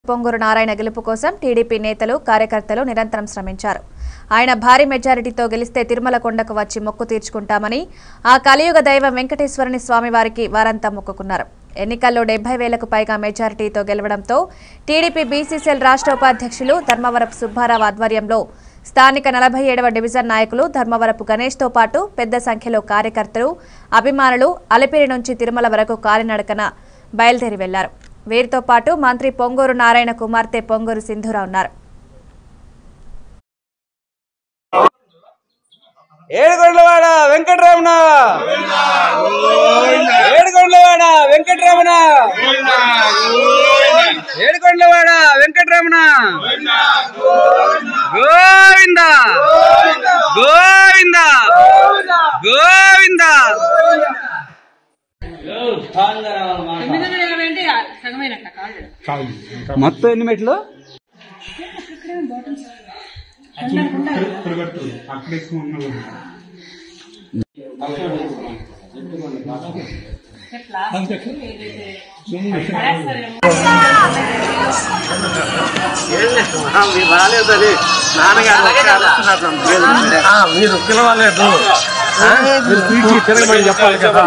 పొంగూరు నారాయణ గెలుపు కోసం టీడీపీ నేతలు కార్యకర్తలు నిరంతరం శ్రమించారు ఆయన భారీ మెజారిటీతో గెలిస్తే తిరుమల కొండకు వచ్చి మొక్కు తీర్చుకుంటామని ఆ కలియుగ దైవం వెంకటేశ్వరుని స్వామివారికి వారంతా మొక్కుకున్నారు ఎన్నికల్లో డెబ్బై వేలకు పైగా మెజారిటీతో గెలవడంతో టీడీపీ బీసీసీఎల్ రాష్ట్ర ఉపాధ్యక్షులు ధర్మవరపు సుబ్బారావు ఆధ్వర్యంలో స్థానిక నలభై ఏడవ డివిజన్ నాయకులు ధర్మవరపు గణేష్తో పాటు పెద్ద సంఖ్యలో కార్యకర్తలు అభిమానులు అలిపిరి నుంచి తిరుమల వరకు కాలినడకన బయలుదేరి వెళ్లారు వీరితో పాటు మంత్రి పొంగూరు నారాయణ కుమార్తె పొంగూరు సింధూర ఉన్నారు ఏడుకొండలవాడ వెంకటరమణ ఏడుకొండలవాడ వెంకటరమణ ఏడుకొండలవాడ వెంకటరమణ గోవింద గోవింద గోవింద ఎనిమిది ఇరవై అంటే సగమైనట్ట కాదు మొత్తం ఎన్ని మెట్లు ఎట్లా ఏదైతే పడేస్తారేమో. మీరు పిలవలేదు మీరు పిలిచి తిరగమని చెప్పాలి కదా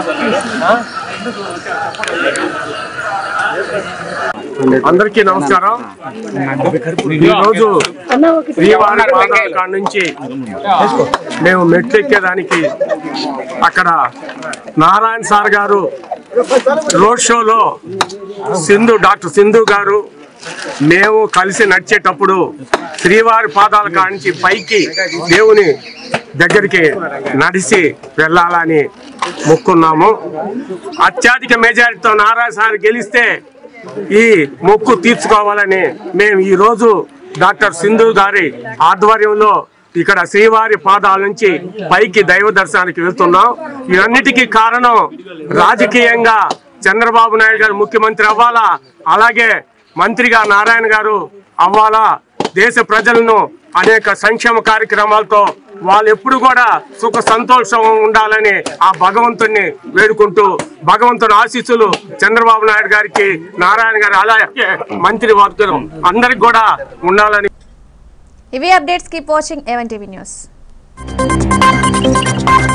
అందరికీ నమస్కారం ఈరోజు శ్రీవారి పాదాల కాడ నుంచి మేము మెట్లు ఎక్కేదానికి అక్కడ నారాయణ సార్ గారు రోడ్ షోలో సింధు డాక్టర్ సింధు గారు మేము కలిసి నడిచేటప్పుడు శ్రీవారి పాదాల కాంచి పైకి దేవుని దగ్గరికి నడిచి వెళ్ళాలని మొక్కున్నాము అత్యధిక మెజారిటీతో నారాయణ సార్ గెలిస్తే ఈ మొక్కు తీర్చుకోవాలని మేము ఈ రోజు డాక్టర్ సింధు గారి ఆధ్వర్యంలో ఇక్కడ శ్రీవారి పాదాల నుంచి పైకి దైవ దర్శనానికి వెళ్తున్నాం ఇవన్నిటికీ కారణం రాజకీయంగా చంద్రబాబు నాయుడు గారు ముఖ్యమంత్రి అవ్వాలా అలాగే మంత్రిగా నారాయణ గారు అవ్వాలా దేశ ప్రజలను అనేక సంక్షేమ కార్యక్రమాలతో వాళ్ళు ఎప్పుడు కూడా సుఖ సంతోషం ఉండాలని ఆ భగవంతుణ్ణి వేడుకుంటూ భగవంతుని ఆశీస్సులు చంద్రబాబు నాయుడు గారికి నారాయణ గారు అలాగే మంత్రి వర్గం అందరికి కూడా ఉండాలని ఇవి updates keep watching even TV news